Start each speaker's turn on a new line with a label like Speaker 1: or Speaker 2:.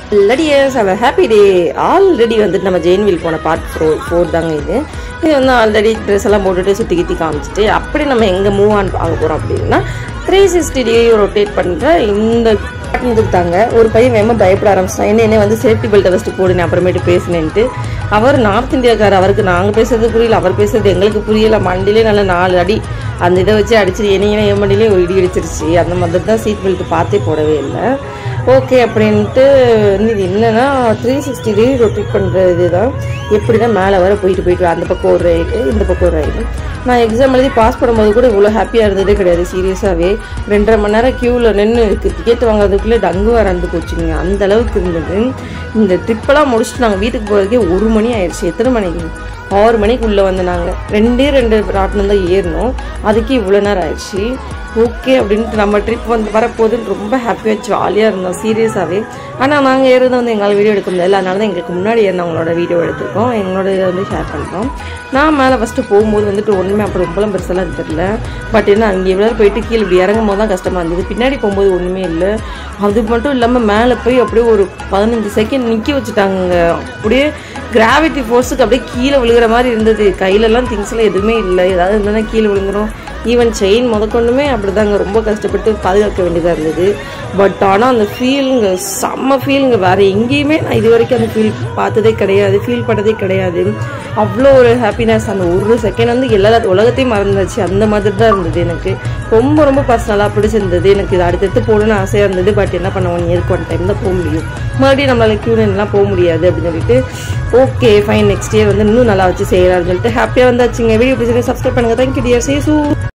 Speaker 1: லடியர்ஸ் அவ happy day already வந்துட்டு நம்ம ஜெயின்வில் போன பார்ட் ஃபோர் ஃபோர் தாங்க இது இது வந்து ஆல்ரெடி ட்ரெஸ் எல்லாம் போட்டுட்டு சுற்றி கித்தி காமிச்சிட்டு அப்படி நம்ம எங்கே மூவ் ஆன் ஆக போகிறோம் அப்படின்னா த்ரீ சிக்ஸ்டி டிகிரி ரொட்டேட் பண்ணுற இந்த button கொடுத்தாங்க ஒரு பையன் வேமா பயப்பட ஆரம்பிச்சிட்டான் என்ன என்ன வந்து சேஃப்டி பெல்ட்டை ஃபஸ்ட்டு போடுனேன் அப்புறமேட்டு பேசினேன்ட்டு அவர் நார்த் இந்தியாக்கார் அவருக்கு நாங்கள் பேசுறது புரியல அவர் பேசுறது எங்களுக்கு புரியல மண்டிலே நல்ல நாலு அடி அந்த இதை வச்சு அடிச்சிட்டு என்ன என் மண்டிலே ஒரு இடி அடிச்சிருச்சு அந்த மாதிரி தான் சீட் பெல்ட் பார்த்தே போடவே இல்லை ஓகே அப்படின்ட்டு இது என்னன்னா த்ரீ சிக்ஸ்டி டிகிரி ரொட்டேட் பண்ணுற இதுதான் எப்படி தான் மேலே வர போயிட்டு போயிட்டு அந்த பக்கம் ஒரு ரைடு இந்த பக்கம் ஒரு ரைடு நான் எக்ஸாம் எழுதி பாஸ் பண்ணும்போது கூட இவ்வளோ ஹாப்பியாக இருந்ததே கிடையாது சீரியஸாகவே ரெண்டரை மணி நேரம் க்யூவில் நின்று டிக்கெட் வாங்குறதுக்குள்ளே டங்கு வரந்து போச்சுங்க அந்த அளவுக்கு இருந்தது இந்த ட்ரிப்பெல்லாம் முடிச்சுட்டு நாங்கள் வீட்டுக்கு போகிறதுக்கே ஒரு மணி ஆயிடுச்சு எத்தனை மணிக்கு ஆறு மணிக்கு உள்ளே வந்து நாங்கள் ரெண்டே ரெண்டு ராட்டினம் தான் ஏறினோம் அதுக்கு இவ்வளோ நேரம் ஆயிடுச்சு ஓகே அப்படின்ட்டு நம்ம ட்ரிப் வந்து வரப்போகுதுன்னு ரொம்ப ஹாப்பியாக ஜாலியாக இருந்தோம் சீரியஸாகவே ஆனால் நாங்கள் ஏறது வந்து எங்களால் வீடியோ எடுக்க முடியல அதனால தான் எங்களுக்கு முன்னாடி ஏறினவங்களோட வீடியோ எடுத்திருக்கோம் எங்களோட இதை வந்து ஷேர் பண்ணுறோம் நான் மேலே ஃபஸ்ட்டு போகும்போது வந்துட்டு ஒன்றுமே அப்போ ரொம்பலாம் பெருசெல்லாம் தெரியல பட் என்ன அங்கே இவ்வளோ போயிட்டு கீழே இப்படி இறங்கும் போது தான் கஷ்டமாக இருந்தது பின்னாடி போகும்போது ஒன்றுமே இல்லை அது மட்டும் இல்லாமல் மேலே போய் அப்படியே ஒரு பதினஞ்சு செகண்ட் நிற்க வச்சுட்டாங்க அப்படியே கிராவிட்டி ஃபோர்ஸுக்கு அப்படியே கீழே விழுகிற மாதிரி இருந்தது கையிலலாம் திங்ஸ்லாம் எதுவுமே இல்லை ஏதாவது இருந்தால் கீழே விழுந்துரும் ஈவன் செயின் முதற்கொண்டுமே அப்படிதாங்க ரொம்ப கஷ்டப்பட்டு பாதுகாக்க வேண்டியதாக இருந்தது பட் ஆனால் அந்த ஃபீலுங்க செம்ம ஃபீலுங்க வேறு எங்கேயுமே நான் இது வரைக்கும் அந்த ஃபீல் பார்த்ததே கிடையாது ஃபீல் பண்ணதே கிடையாது அவ்வளோ ஒரு ஹாப்பினஸ் அந்த ஒரு செகண்ட் வந்து எல்லா உலகத்தையும் மறந்துச்சு அந்த மாதிரி தான் இருந்தது எனக்கு ரொம்ப ரொம்ப பர்சனலாக பிடிச்சிருந்தது எனக்கு இது அடுத்தடுத்து போகணும்னு ஆசையாக இருந்தது பட் என்ன பண்ண ஒன் இயர்க்கு ஒன் டைம் தான் போக முடியும் மறுபடியும் நம்மளால கியூ எல்லாம் போக முடியாது அப்படின்னு சொல்லிட்டு ஓகே ஃபைன் நெக்ஸ்ட் இயர் வந்து இன்னும் நல்லா வச்சு செய்யலாம்னு சொல்லிட்டு ஹாப்பியாக வந்தாச்சுங்க வீடியோ பிடிச்சிங்க சப்ஸ்கிரைப் பண்ணுங்க தேங்க்யூ டியர் சே சூ